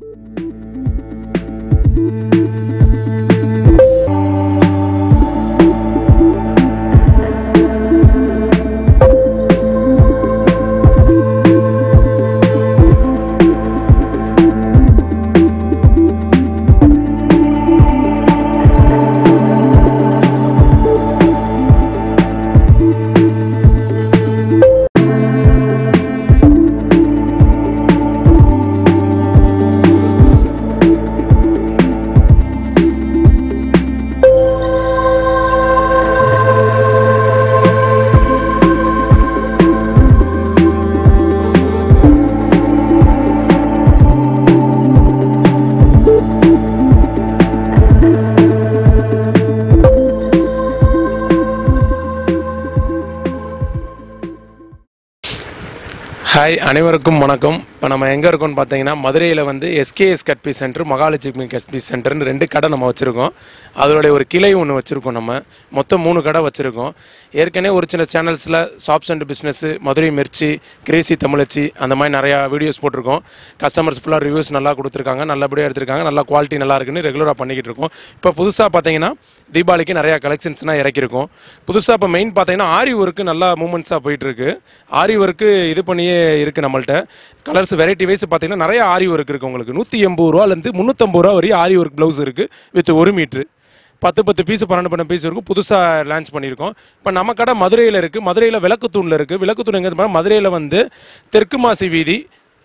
Hi அனைவருக்கும் வணக்கம் இப்போ நம்ம எங்கே இருக்கோம்னு பார்த்தீங்கன்னா மதுரையில் வந்து எஸ்கேஎஸ் கட்பி சென்டர் மகாலட்சுமி கட்பி சென்டர்னு ரெண்டு கடை நம்ம வச்சுருக்கோம் அதோடைய ஒரு கிளை ஒன்று வச்சுருக்கோம் நம்ம மொத்தம் மூணு கடை வச்சுருக்கோம் ஏற்கனவே ஒரு சில சேனல்ஸில் shops and business Madurai Mirchi crazy Tamizhachi அந்த மாதிரி நிறையா வீடியோஸ் போட்டிருக்கோம் கஸ்டமர்ஸ் ஃபுல்லாக ரிவ்யூஸ் நல்லா கொடுத்துருக்காங்க நல்லபடியாக எடுத்திருக்காங்க நல்லா குவாலிட்டி நல்லா இருக்குன்னு ரெகுலராக பண்ணிக்கிட்டு இருக்கோம் இப்போ புதுசாக பார்த்தீங்கன்னா தீபாவளிக்கு நிறையா கலெக்ஷன்ஸ்லாம் இறக்கியிருக்கோம் புதுசாக இப்போ மெயின் பார்த்தீங்கன்னா ஆரி ஒர்க்கு நல்லா மூமெண்ட்ஸாக போயிட்டுருக்கு ஆரி ஒர்க்கு இது பண்ணியே இருக்குது நம்மள்ட்ட கலர்ஸ் வெரைட்டி வைஸ் பார்த்தீங்கன்னா நிறைய ஆரி ஒர்க் இருக்குது உங்களுக்கு நூற்றி எண்பது ரூபாலேருந்து முந்நூற்றம்பது ரூபா வரையும் ஆரி ஒர்க் ப்ளவுஸ் இருக்குது வித் ஒரு மீட்ரு பத்து பத்து பீஸ் பன்னெண்டு பன்னெண்டு பீஸ் இருக்கும் புதுசாக லான்ச் பண்ணியிருக்கோம் இப்போ நம்ம கடை மதுரையில் இருக்குது மதுரையில் விளக்குத்தூணில் இருக்குது விளக்குத்தூண் எங்கே பார்த்தா மதுரையில் வந்து தெற்கு மாசி வீதி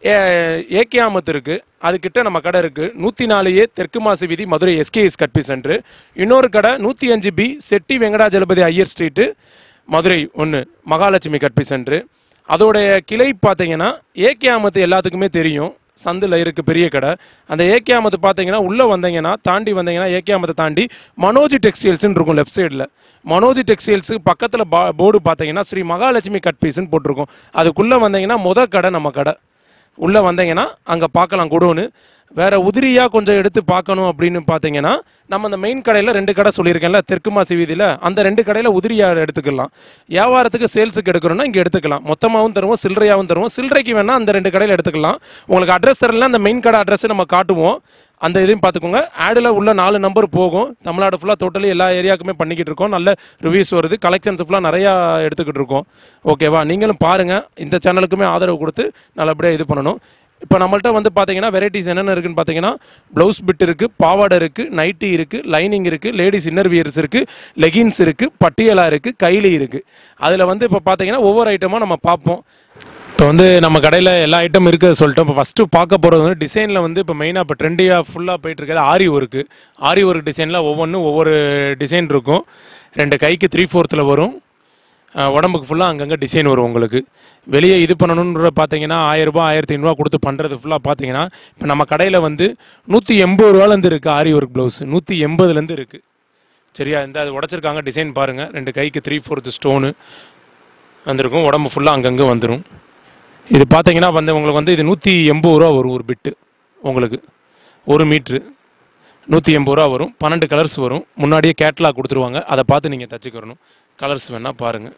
ஏ- ஏக்கியாமத்து இருக்குது அதுக்கிட்ட நம்ம கடை இருக்குது நூற்றி நாலு ஏ தெற்கு மாசி வீதி மதுரை எஸ்கேஎஸ் கட்பி சென்ட்ரு இன்னொரு கடை நூற்றி அஞ்சு பி செட்டி வெங்கடாஜலபதி ஐயர் ஸ்ட்ரீட்டு மதுரை ஒன்று மகாலட்சுமி கட்பி சென்ட்ரு அதோடைய கிளை பார்த்தீங்கன்னா ஏக்கியாமத்து எல்லாத்துக்குமே தெரியும் சந்தில் இருக்குது பெரிய கடை அந்த ஏக்கியாமத்து பார்த்தீங்கன்னா உள்ளே வந்தீங்கன்னா தாண்டி வந்தீங்கன்னா ஏக்கியாமத்தை தாண்டி மனோஜ் டெக்ஸ்டைல்ஸ்னு இருக்கும் லெஃப்ட் சைடில் மனோஜ் டெக்ஸ்டைல்ஸுக்கு பக்கத்தில் பா போர்டு பார்த்தீங்கன்னா ஸ்ரீ மகாலட்சுமி கட் பீஸ்னு போட்டிருக்கோம் அதுக்குள்ளே வந்தீங்கன்னா முத கடை நம்ம கடை உள்ளே வந்தீங்கன்னா அங்கே பார்க்கலாம் குடோனு வேற உதிரியா கொஞ்சம் எடுத்து பார்க்கணும் அப்படின்னு பார்த்தீங்கன்னா நம்ம அந்த மெயின் கடையில் ரெண்டு கடை சொல்லியிருக்கேன்ல தெற்கு மாசி வீதியில் அந்த ரெண்டு கடையில் உதிரியா எடுத்துக்கலாம் வியாபாரத்துக்கு சேல்ஸுக்கு எடுக்கணும்னா இங்கே எடுத்துக்கலாம் மொத்தமாகவும் தருவோம் சில்லறையாகவும் தருவோம் சில்லறைக்கு வேணால் அந்த ரெண்டு கடையில் எடுத்துக்கலாம் உங்களுக்கு அட்ரஸ் தரல அந்த மெயின் கடை அட்ரஸ் நம்ம காட்டுவோம் அந்த இதையும் பார்த்துக்கோங்க ஆடில் உள்ள நாலு நம்பர் போகும் தமிழ்நாடு ஃபுல்லாக டோட்டலி எல்லா ஏரியாவுக்குமே பண்ணிக்கிட்டு இருக்கோம் நல்ல ரிவ்யூஸ் வருது கலெக்ஷன்ஸ் ஃபுல்லாக நிறையா எடுத்துக்கிட்டு இருக்கோம் ஓகேவா நீங்களும் பாருங்கள் இந்த சேனலுக்குமே ஆதரவு கொடுத்து நல்லபடியாக இது பண்ணணும் இப்போ நம்மள்ட்ட வந்து பார்த்தீங்கன்னா வெரைட்டிஸ் என்னென்ன இருக்குன்னு பார்த்தீங்கன்னா ப்ளவுஸ் பிட் இருக்குது பாவாடை இருக்குது நைட்டி இருக்குது லைனிங் இருக்குது லேடிஸ் இன்னர் வியர்ஸ் இருக்குது லெகின்ஸ் இருக்குது பட்டியலா இருக்குது கைலி இருக்குது அதில் வந்து இப்போ பார்த்தீங்கன்னா ஒவ்வொரு ஐட்டமாக நம்ம பார்ப்போம் இப்போ வந்து நம்ம கடையில் எல்லா ஐட்டம் இருக்குது சொல்லிட்டோம் இப்போ ஃபஸ்ட்டு பார்க்க போகிறது வந்து டிசைனில் வந்து இப்போ மெயினாக இப்போ ட்ரெண்டியாக ஃபுல்லாக போயிட்டு இருக்கிறது ஆரி ஒர்க்கு ஆரி ஒர்க் டிசைனில் ஒவ்வொன்றும் ஒவ்வொரு டிசைன் இருக்கும் ரெண்டு கைக்கு த்ரீ ஃபோர்த்தில் வரும் அஹ் உடம்புக்கு ஃபுல்லாக அங்கங்கே டிசைன் வரும் உங்களுக்கு வெளியே இது பண்ணணுன்ற பார்த்தீங்கன்னா ஆயிரரூபா ஆயிரத்தி ஐநூறுரூவா கொடுத்து பண்ணுறது ஃபுல்லாக பார்த்தீங்கன்னா இப்போ நம்ம கடையில் வந்து நூற்றி எண்பது ரூபாலேருந்து இருக்குது ஆரி ஒர்க் ப்ளவுஸ் நூற்றி எண்பதுலேருந்து இருக்குது சரியா இந்த அது உடச்சிருக்காங்க டிசைன் பாருங்கள் ரெண்டு கைக்கு த்ரீ ஃபோர்த்து ஸ்டோனு வந்திருக்கும் உடம்பு ஃபுல்லாக அங்கங்கே வந்துடும் இது பார்த்தீங்கன்னா வந்து உங்களுக்கு வந்து இது நூற்றி எண்பது ரூபா வரும் ஒரு பிட்டு உங்களுக்கு ஒரு மீட்ரு நூற்றி எண்பது ரூபா வரும் பன்னெண்டு கலர்ஸ் வரும் முன்னாடியே கேட்லாக் கொடுத்துருவாங்க அதை பார்த்து நீங்கள் தச்சுக்கிறணும் கலர்ஸ் வேணால் பாருங்கள்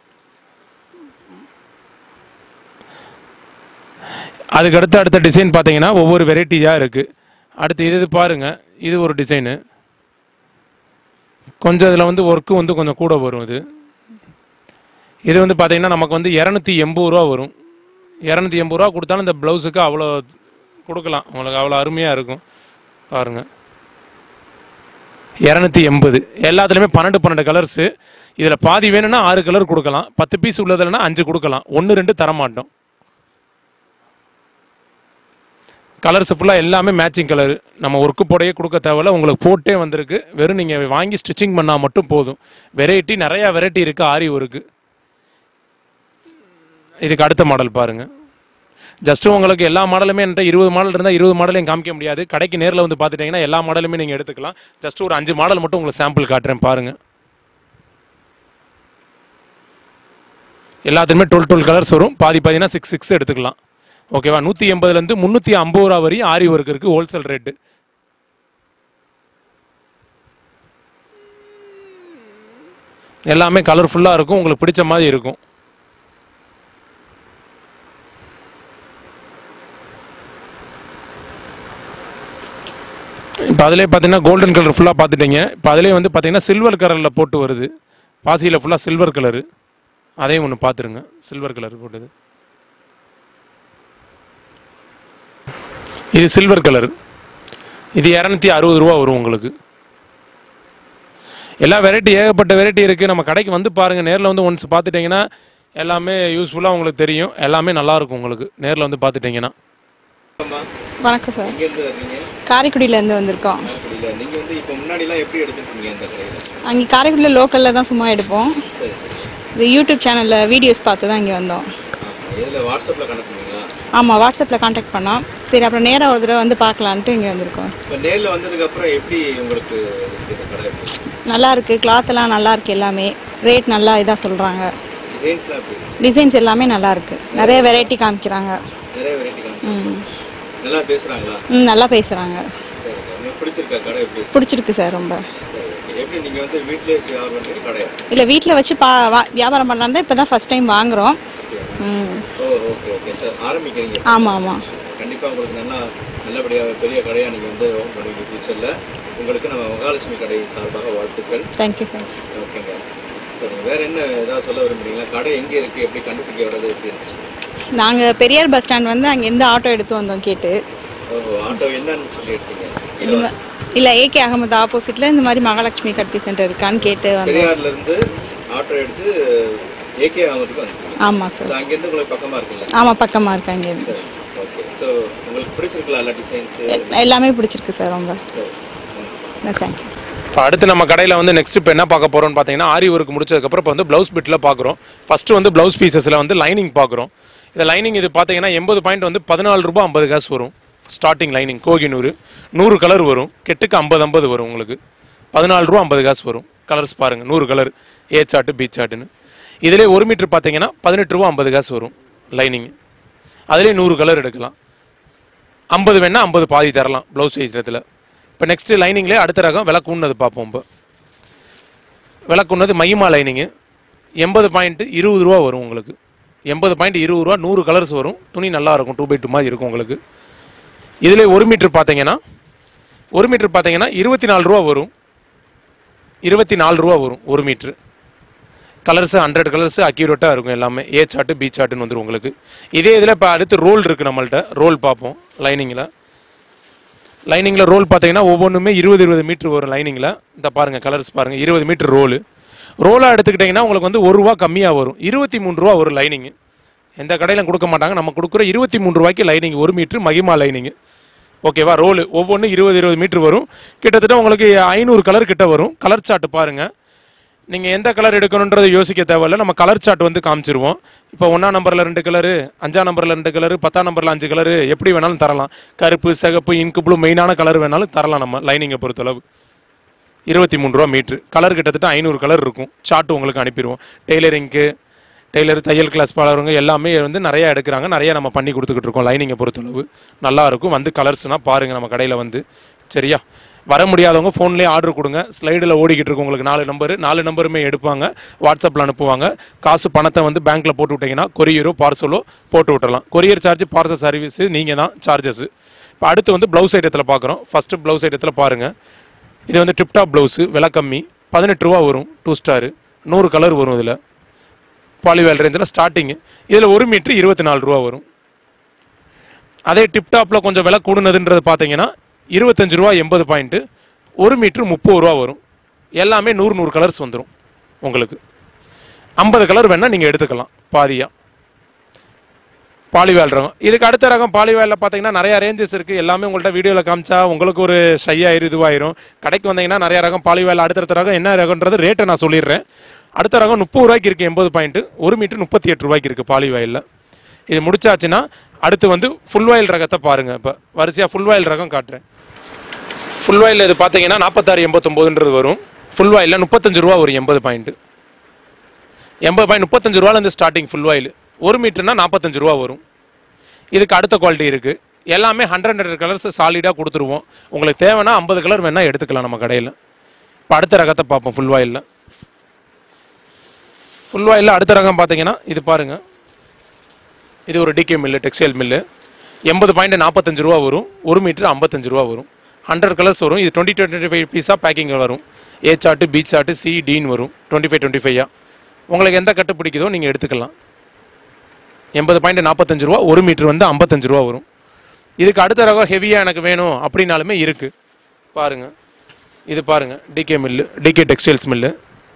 அதுக்கு அடுத்து அடுத்த டிசைன் பார்த்தீங்கன்னா ஒவ்வொரு வெரைட்டியாக இருக்குது அடுத்து இது இது பாருங்கள் இது ஒரு டிசைனு கொஞ்சம் இதில் வந்து ஒர்க்கு வந்து கொஞ்சம் கூட வரும் இது இது வந்து பார்த்தீங்கன்னா நமக்கு வந்து இரநூத்தி எண்பது ரூபா வரும் இரநூத்தி எண்பது ரூபா கொடுத்தாலும் இந்த ப்ளவுஸுக்கு அவ்வளோ கொடுக்கலாம் உங்களுக்கு அவ்வளோ அருமையாக இருக்கும் பாருங்கள் இரநூத்தி எண்பது எல்லாத்துலேயுமே பன்னெண்டு பன்னெண்டு கலர்ஸு இதில் பாதி வேணும்னா ஆறு கலர் கொடுக்கலாம் பத்து பீஸ் உள்ளதுலனா அஞ்சு கொடுக்கலாம் ஒன்று ரெண்டு தர மாட்டோம் கலர்ஸ் ஃபுல்லாக எல்லாமே மேட்சிங் கலர் நம்ம ஒர்க்கு போடையே கொடுக்க தேவையில்ல உங்களுக்கு போட்டே வந்திருக்கு வெறும் நீங்கள் வாங்கி ஸ்டிச்சிங் பண்ணால் மட்டும் போதும் வெரைட்டி நிறையா வெரைட்டி இருக்குது ஆரி ஒர்க்கு இதுக்கு அடுத்த மாடல் பாருங்கள் ஜஸ்ட் உங்களுக்கு எல்லா மாடலுமே என்கிட்ட இருபது மாடல் இருந்தால் இருபது மாடலையும் காமிக்க முடியாது கடைக்கு நேரில் வந்து பார்த்துட்டிங்கன்னா எல்லா மாடலுமே நீங்கள் எடுத்துக்கலாம் ஜஸ்ட் ஒரு அஞ்சு மாடல் மட்டும் உங்களுக்கு சாம்பிள் காட்டுறேன் பாருங்கள் எல்லாத்துலேயுமே டுவெல் டுவெல் கலர்ஸ் வரும் பாதி பாதினா சிக்ஸ் சிக்ஸ் எடுத்துக்கலாம் ஓகேவா நூற்றி எண்பதுலேருந்து முந்நூற்றி ஐம்பது ரூபா வரையும் ஆரி ஒர்க் இருக்குது ஹோல்சேல் ரேட்டு எல்லாமே கலர்ஃபுல்லாக இருக்கும் உங்களுக்கு பிடிச்ச மாதிரி இருக்கும் இப்போ அதிலே பார்த்தீங்கன்னா கோல்டன் கலர் ஃபுல்லாக பார்த்துட்டீங்க இப்போ அதிலே வந்து பார்த்தீங்கன்னா சில்வர் கலரில் போட்டு வருது பாசியில் ஃபுல்லாக சில்வர் கலரு அதையும் ஒன்று பார்த்துருங்க சில்வர் கலர் போட்டது இது சில்வர் கலர் இது இரநூத்தி அறுபது ரூபா வரும் உங்களுக்கு எல்லா வெரைட்டி ஏகப்பட்ட வெரைட்டி இருக்குது நம்ம கடைக்கு வந்து பாருங்கள் நேரில் வந்து ஒன்ஸ் பார்த்துட்டிங்கன்னா எல்லாமே யூஸ்ஃபுல்லாக உங்களுக்கு தெரியும் எல்லாமே நல்லாயிருக்கும் உங்களுக்கு நேரில் வந்து பார்த்துட்டிங்கன்னா வணக்கம் சார் எங்கேருந்து வர்றீங்க காரைக்குடியிலேருந்து வந்திருக்கோம் காரைக்குடியில் நீங்கள் வந்து இப்போ முன்னாடிலாம் எப்படி எடுத்துருக்கீங்க அந்த கடையில் அங்கே காரைக்குடியில் லோக்கலில் தான் சும்மா எடுப்போம் சரி இது யூடியூப் சேனலில் வீடியோஸ் பார்த்து தான் இங்கே வந்தோம் இதில் வாட்ஸ்அப்பில் கனெக்ட் பண்ணீங்களா ஆமாம் வாட்ஸ்அப்பில் காண்டாக்ட் பண்ணோம் சரி அப்புறம் நேராக ஒரு தடவை வந்து பார்க்கலான்ட்டு இங்கே வந்திருக்கோம் இப்போ நேரில் வந்ததுக்கப்புறம் எப்படி உங்களுக்கு இருக்கு இந்த கடை எப்படி நல்லா இருக்குது கிளாத்தெல்லாம் நல்லா இருக்கு எல்லாமே ரேட் நல்லா இதாக சொல்கிறாங்க டிசைன்ஸ்லாம் எப்படி டிசைன்ஸ் எல்லாமே நல்லா இருக்கு நிறைய வெரைட்டி காமிக்கிறாங்க நிறைய வெரைட்டி காமிச்சு ம் நல்லா பேசுகிறாங்களா ம் நல்லா பேசுகிறாங்க சரி உங்களுக்கு பிடிச்சிருக்கா கடை எப்படி பிடிச்சிருக்கு சார் ரொம்ப சரி okay. எப்படி நீங்கள் வந்து வீட்டிலே வச்சு வியாபாரம் பண்ணுறீங்க கடையா இல்லை வீட்டில் வச்சு பா வா- வியாபாரம் பண்ணலான்னு தான் இப்போ தான் ஃபஸ்ட் டைம் வாங்குகிறோம் ம் ஓ ஓகே ஓகே சார் ஆரம்பிக்கிறீங்க ஆமாம் ஆமாம் கண்டிப்பாக உங்களுக்கு நல்லா நல்லபடியாக பெரிய கடையாக நீங்கள் வந்து ஓப்பன் பண்ணுவீங்க ஃபியூச்சரில் உங்களுக்கு நம்ம மகாலட்சுமி கடை சார்பாக வாழ்த்துக்கள் தேங்க்யூ சார் ஓகேங்க சரிங்க வேற என்ன ஏதாவது சொல்ல விரும்புறீங்களா கடை எங்கே இருக்கு எப்படி கண்டுபிடிக்க வர்றது எப்படி இருந்துச்சு நாங்கள் பெரியார் பஸ் ஸ்டாண்ட் வந்து அங்கேருந்து ஆட்டோ எடுத்து வந்தோம் கேட்டு ஓ ஆட்டோ என்னன்னு சொல்லி எடுத்தீங்க இந்த மா- இல்ல ஏகே அகமது ஆப்போசிட்ல இந்த மாதிரி மகாலட்சுமி கட்பி சென்டர் இருக்கான்னு கேட்டு வந்தோம் பெரியார்ல இருந்து ஆட்டோ எடுத்து ஏகே ஆகுறதுக்கு வந்துருக்கீங்க ஆமா சார் So, அங்கேருந்து உங்களுக்கு பக்கமா இருக்குல்ல ஆமா பக்கமா இருக்காங்க சரி ஓகே ஸோ உங்களுக்கு பிடிச்சிருக்கலாம் எல்லா டிசைன்ஸ் எல்லாமே பிடிச்சிருக்கு சார் ரொம்ப தேங்க்யூ இப்போ அடுத்து நம்ம கடையில் வந்து நெக்ஸ்ட் இப்போ என்ன பார்க்க போகிறோம்னு பார்த்தீங்கன்னா ஆரி ஒர்க் முடிச்சதுக்கப்புறம் இப்போ வந்து ப்ளவுஸ் பிட்டில் பார்க்குறோம் ஃபஸ்ட்டு வந்து ப்ளவுஸ் பீசஸில் வந்து லைனிங் பார்க்குறோம் இந்த லைனிங் இது பார்த்தீங்கன்னா எண்பது பாயிண்ட் வந்து பதினாலு ரூபா ஐம்பது காசு வரும் ஸ்டார்டிங் லைனிங் கோகினூறு நூறு கலர் வரும் கெட்டுக்கு ஐம்பது ஐம்பது வரும் உங்களுக்கு பதினாலு ரூபா ஐம்பது காசு வரும் கலர்ஸ் பாருங்கள் நூறு கலர் ஏ சார்ட்டு பி சார்ட்டுன்னு இதிலே ஒரு மீட்டர் பார்த்தீங்கன்னா பதினெட்டு ரூபா ஐம்பது காசு வரும் லைனிங் அதிலே நூறு கலர் எடுக்கலாம் ஐம்பது வேணா ஐம்பது பாதி தரலாம் ப்ளவுஸ் சைஸ்லத்தில் இப்போ நெக்ஸ்ட்டு லைனிங்லேயே அடுத்த ரகம் விலை கூண்ணது பார்ப்போம் இப்போ விலை கூண்ணது மையமா லைனிங்கு எண்பது பாயிண்ட்டு இருபது ரூபா வரும் உங்களுக்கு எண்பது பாயிண்ட் இருபது ரூபா நூறு கலர்ஸ் வரும் துணி நல்லா இருக்கும் டூ பை டூ மாதிரி இருக்கும் உங்களுக்கு இதில் ஒரு மீட்டர் பார்த்தீங்கன்னா ஒரு மீட்டர் பார்த்தீங்கன்னா இருபத்தி நாலு ரூபா வரும் இருபத்தி நாலு ரூபா வரும் ஒரு மீட்ரு கலர்ஸ் ஹண்ட்ரட் கலர்ஸ் அக்யூரேட்டாக இருக்கும் எல்லாமே ஏ சார்ட்டு பி சார்ட்டுன்னு வந்துடும் உங்களுக்கு இதே இதில் இப்போ அடுத்து ரோல் இருக்குது நம்மள்ட்ட ரோல் பார்ப்போம் லைனிங்கில் லைனிங்கில் ரோல் பார்த்தீங்கன்னா ஒவ்வொன்றுமே இருபது இருபது மீட்ரு வரும் லைனிங்கில் இந்த பாருங்கள் கலர்ஸ் பாருங்கள் இருபது மீட்டர் ரோலு ரோலாக எடுத்துக்கிட்டிங்கன்னா உங்களுக்கு வந்து ஒரு ரூபா கம்மியாக வரும் இருபத்தி மூணு ரூபா வரும் லைனிங்கு எந்த கடையிலும் கொடுக்க மாட்டாங்க நம்ம கொடுக்குற இருபத்தி மூணு ரூபாய்க்கு லைனிங் ஒரு மீட்ரு மகிமா லைனிங்கு ஓகேவா ரோலு ஒவ்வொன்றும் இருபது இருபது மீட்ரு வரும் கிட்டத்தட்ட உங்களுக்கு ஐநூறு கலர் கிட்ட வரும் கலர் சார்ட் பாருங்கள் நீங்கள் எந்த கலர் எடுக்கணுன்றது யோசிக்க தேவையில்ல நம்ம கலர் சார்ட் வந்து காமிச்சிருவோம் இப்போ ஒன்றாம் நம்பரில் ரெண்டு கலரு அஞ்சாம் நம்பரில் ரெண்டு கலரு பத்தாம் நம்பரில் அஞ்சு கலரு எப்படி வேணாலும் தரலாம் கருப்பு சிகப்பு இன்கு ப்ளூ மெயினான கலர் வேணாலும் தரலாம் நம்ம லைனிங்கை பொறுத்தளவு இருபத்தி மூணு ரூபா மீட்ரு கலர் கிட்டத்தட்ட ஐநூறு கலர் இருக்கும் சார்ட் உங்களுக்கு அனுப்பிடுவோம் டெய்லரிங்க்கு டெய்லர் தையல் கிளாஸ் பாலருங்க எல்லாமே வந்து நிறையா எடுக்கிறாங்க நிறையா நம்ம பண்ணி கொடுத்துக்கிட்டு இருக்கோம் லைனிங்கை பொறுத்தளவு நல்லா இருக்கும் வந்து கலர்ஸ்னால் பாருங்கள் நம்ம கடையில் வந்து சரியா வர முடியாதவங்க ஃபோன்லேயே ஆர்டர் கொடுங்க ஸ்லைடில் ஓடிக்கிட்டு இருக்கு உங்களுக்கு நாலு நம்பர் நாலு நம்பருமே எடுப்பாங்க வாட்ஸ்அப்பில் அனுப்புவாங்க காசு பணத்தை வந்து பேங்க்கில் போட்டு விட்டிங்கன்னா கொரியரோ பார்சலோ போட்டு விட்டுறலாம் கொரியர் சார்ஜ் பார்சல் சர்வீஸ் நீங்கள் தான் சார்ஜஸ் இப்போ அடுத்து வந்து ப்ளவுஸ் ஐட்டத்தில் பார்க்குறோம் ஃபஸ்ட்டு ப்ளவுஸ் ஐட்டத்தில் பாருங்கள் இது வந்து டிப்டாப் ப்ளவுஸு விலை கம்மி பதினெட்டு ரூபா வரும் டூ ஸ்டாரு நூறு கலர் வரும் இதில் பாலிவேல் ரேஞ்சில் ஸ்டார்டிங்கு இதில் ஒரு மீட்ரு இருபத்தி நாலு ரூபா வரும் அதே டிப்டாப்பில் கொஞ்சம் விலை கூடுனதுன்றது பார்த்தீங்கன்னா இருபத்தஞ்சு ரூபா எண்பது பாயிண்ட்டு ஒரு மீட்ரு முப்பது ரூபா வரும் எல்லாமே நூறு நூறு கலர்ஸ் வந்துடும் உங்களுக்கு ஐம்பது கலர் வேணால் நீங்கள் எடுத்துக்கலாம் பாதியாக பாலிவேல் ரகம் இதுக்கு அடுத்த ரகம் பாலிவேலில் பார்த்தீங்கன்னா நிறையா ரேஞ்சஸ் இருக்குது எல்லாமே உங்கள்கிட்ட வீடியோவில் காமிச்சா உங்களுக்கு ஒரு ஷை ஆயிரும் இதுவாயிரும் கடைக்கு வந்தீங்கன்னா நிறைய ரகம் பாலிவேல் அடுத்தடுத்த ரகம் என்ன ரகம்ன்றது ரேட்டை நான் சொல்லிடுறேன் அடுத்த ரகம் முப்பது ரூபாய்க்கு இருக்குது எண்பது பாயிண்ட்டு ஒரு மீட்டர் முப்பத்தி எட்டு ரூபாய்க்கு இருக்குது பாலிவாயில் இது முடிச்சாச்சுன்னா அடுத்து வந்து ஃபுல் வாயில் ரகத்தை பாருங்கள் இப்போ வரிசையாக ஃபுல் வாயில் ரகம் காட்டுறேன் ஃபுல் வாயில் இது பார்த்தீங்கன்னா நாற்பத்தாறு எண்பத்தொம்போதுன்றது வரும் ஃபுல் வாயில் முப்பத்தஞ்சு ரூபா வரும் எண்பது பாயிண்ட்டு எண்பது பாயிண்ட் முப்பத்தஞ்சு ரூபாலேருந்து ஸ்டார்டிங் ஃபுல் வாயில் ஒரு மீட்டர்னா நாற்பத்தஞ்சு ரூபா வரும் இதுக்கு அடுத்த குவாலிட்டி இருக்குது எல்லாமே ஹண்ட்ரட் ஹண்ட்ரட் கலர்ஸ் சாலிடாக கொடுத்துருவோம் உங்களுக்கு தேவைன்னா ஐம்பது கலர் வேணால் எடுத்துக்கலாம் நம்ம கடையில் இப்போ அடுத்த ரகத்தை பார்ப்போம் ஃபுல் வாயிலில் ஃபுல் வாயிலில் அடுத்த ரகம் பார்த்தீங்கன்னா இது பாருங்கள் இது ஒரு டிகே மில்லு டெக்ஸ்டைல் மில்லு எண்பது பாயிண்ட் நாற்பத்தஞ்சு ரூபா வரும் ஒரு மீட்டர் ஐம்பத்தஞ்சு ரூபா வரும் ஹண்ட்ரட் கலர்ஸ் வரும் இது டுவெண்ட்டி டுவெண்ட்டி ஃபைவ் பீஸாக பேக்கிங் வரும் A chart B chart C டின்னு வரும் டுவெண்ட்டி ஃபைவ் டுவெண்ட்டி ஃபைவா உங்களுக்கு எந்த கட்டு பிடிக்குதோ நீங்கள் எடுத்துக்கலாம் எண்பது பாயிண்ட் நாற்பத்தஞ்சு ரூபா ஒரு மீட்ரு வந்து ஐம்பத்தஞ்சு ரூபா வரும் இதுக்கு அடுத்த ரகம் ஹெவியாக எனக்கு வேணும் அப்படின்னாலுமே இருக்குது பாருங்கள் இது பாருங்கள் TK mill TK textiles mill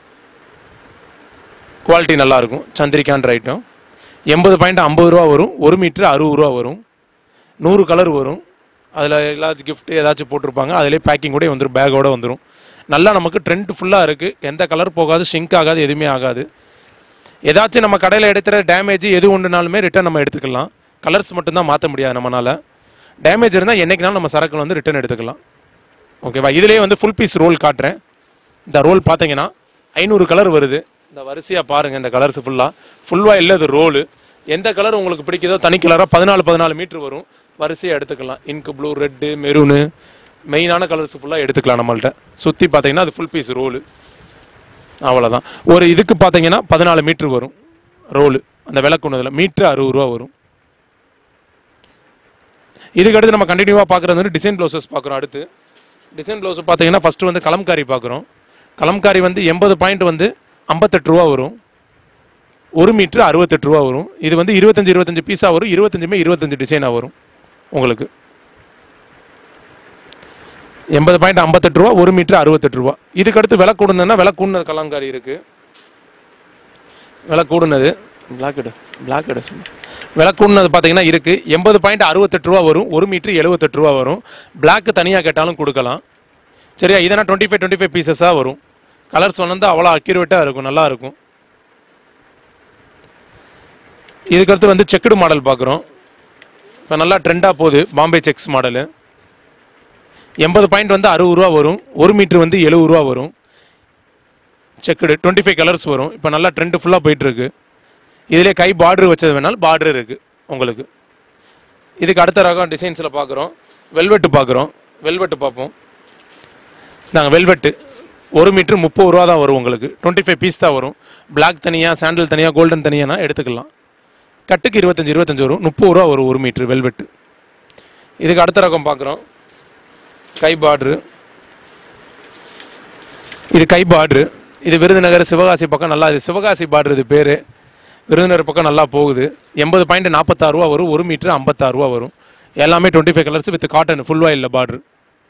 quality நல்லாயிருக்கும் சந்திரிகான்ற ஐட்டம் எண்பது பாயிண்ட் ஐம்பது ரூபா வரும் ஒரு மீட்ரு அறுபது ரூபா வரும் நூறு கலர் வரும் அதில் ஏதாச்சும் gift ஏதாச்சும் போட்டிருப்பாங்க அதிலே பேக்கிங் கூட வந்துடும் பேக்கோட வந்துடும் நல்லா நமக்கு ட்ரெண்ட் ஃபுல்லாக இருக்குது எந்த கலர் போகாது ஷிங்க் ஆகாது எதுவுமே ஆகாது ஏதாச்சும் நம்ம கடையில் எடுக்கிற டேமேஜ் எது ஒன்றுனாலுமே ரிட்டர்ன் நம்ம எடுத்துக்கலாம் கலர்ஸ் மட்டும்தான் மாற்ற முடியாது நம்மளால் டேமேஜ் இருந்தால் என்றைக்குனாலும் நம்ம சரக்குல வந்து ரிட்டர்ன் எடுத்துக்கலாம் ஓகேவா இதுலேயே வந்து ஃபுல் பீஸ் ரோல் காட்டுறேன் இந்த ரோல் பார்த்தீங்கன்னா ஐநூறு கலர் வருது இந்த வரிசையாக பாருங்கள் இந்த கலர்ஸ் ஃபுல்லாக ஃபுல்லாக இல்லை இது ரோலு எந்த கலர் உங்களுக்கு பிடிக்குதோ தனி கலராக பதினாலு பதினாலு மீட்ரு வரும் வரிசையாக எடுத்துக்கலாம் இங்கு ப்ளூ ரெட்டு மெரூனு மெயினான கலர்ஸ் ஃபுல்லாக எடுத்துக்கலாம் நம்மள்ட்ட சுற்றி பார்த்தீங்கன்னா அது ஃபுல் பீஸ் ரோலு அவ்வளோதான் ஒரு இதுக்கு பார்த்தீங்கன்னா பதினாலு மீட்ரு வரும் ரோலு அந்த விளக்குனதில் மீட்ரு அறுபது ரூபா வரும் இதுக்கு அடுத்து நம்ம கண்டினியூவாக பார்க்குறது வந்து டிசைன் ப்ளவுசஸ் பார்க்குறோம் அடுத்து டிசைன் ப்ளவுஸ் பார்த்தீங்கன்னா ஃபஸ்ட்டு வந்து கலம்காரி பார்க்குறோம் கலம்காரி வந்து எண்பது பாயிண்ட் வந்து ஐம்பத்தெட்டு ரூபா வரும் ஒரு மீட்ரு அறுபத்தெட்டு ரூபா வரும் இது வந்து இருபத்தஞ்சு இருபத்தஞ்சு பீஸாக வரும் இருபத்தஞ்சுமே இருபத்தஞ்சு டிசைனாக வரும் உங்களுக்கு எண்பது பாயிண்ட் ஐம்பத்தெட்டு ரூபா ஒரு மீட்ரு அறுபத்தெட்டு ரூபா இதுக்கு அடுத்து விலை கூடுனதுன்னா விலை கூடுனது கலங்காரி இருக்குது விலை கூடுனது பிளாக் எடு பிளாக் எடு சொல்லு விலை கூடுனது பார்த்தீங்கன்னா இருக்குது எண்பது பாயிண்ட் அறுபத்தெட்டு ரூபா வரும் ஒரு மீட்ரு எழுபத்தெட்டு ரூபா வரும் பிளாக்கு தனியாக கேட்டாலும் கொடுக்கலாம் சரியா இதனா டுவெண்ட்டி ஃபைவ் டுவெண்ட்டி ஃபைவ் பீசஸாக வரும் கலர்ஸ் வந்து அவ்வளோ அக்யூரேட்டாக இருக்கும் நல்லா இருக்கும் இதுக்கடுத்து வந்து செக்குடு மாடல் பார்க்குறோம் இப்போ நல்லா ட்ரெண்டாக போகுது பாம்பே செக்ஸ் மாடலு எண்பது பாயிண்ட் வந்து அறுபது ரூபா வரும் ஒரு மீட்ரு வந்து எழுபது ரூபா வரும் செக்குடு டுவெண்ட்டி ஃபைவ் கலர்ஸ் வரும் இப்போ நல்லா ட்ரெண்டு ஃபுல்லாக போயிட்டுருக்கு இதிலே கை பார்டர் வச்சது வேணாலும் பார்டர் இருக்குது உங்களுக்கு இதுக்கு அடுத்த ரகம் டிசைன்ஸில் பார்க்குறோம் வெல்வெட்டு பார்க்குறோம் வெல்வெட்டு பார்ப்போம் நாங்கள் வெல்வெட்டு ஒரு மீட்ரு முப்பது ரூபா தான் வரும் உங்களுக்கு டுவெண்ட்டி ஃபைவ் பீஸ் தான் வரும் பிளாக் தனியாக சாண்டில் தனியாக கோல்டன் தனியானா எடுத்துக்கலாம் கட்டுக்கு இருபத்தஞ்சி இருபத்தஞ்சி வரும் முப்பது ரூபா வரும் ஒரு மீட்ரு வெல்வெட்டு இதுக்கு அடுத்த ரகம் பார்க்குறோம் கை பார்ட்ரு இது கை பார்ட்ரு இது விருதுநகர் சிவகாசி பக்கம் நல்லா இது சிவகாசி பார்ட்ரு இது பேர் விருதுநகர் பக்கம் நல்லா போகுது எண்பது பாயிண்ட் நாற்பத்தாறு ரூபா வரும் ஒரு மீட்ரு ஐம்பத்தாறு ரூபா வரும் எல்லாமே twenty five colours with cotton full voile border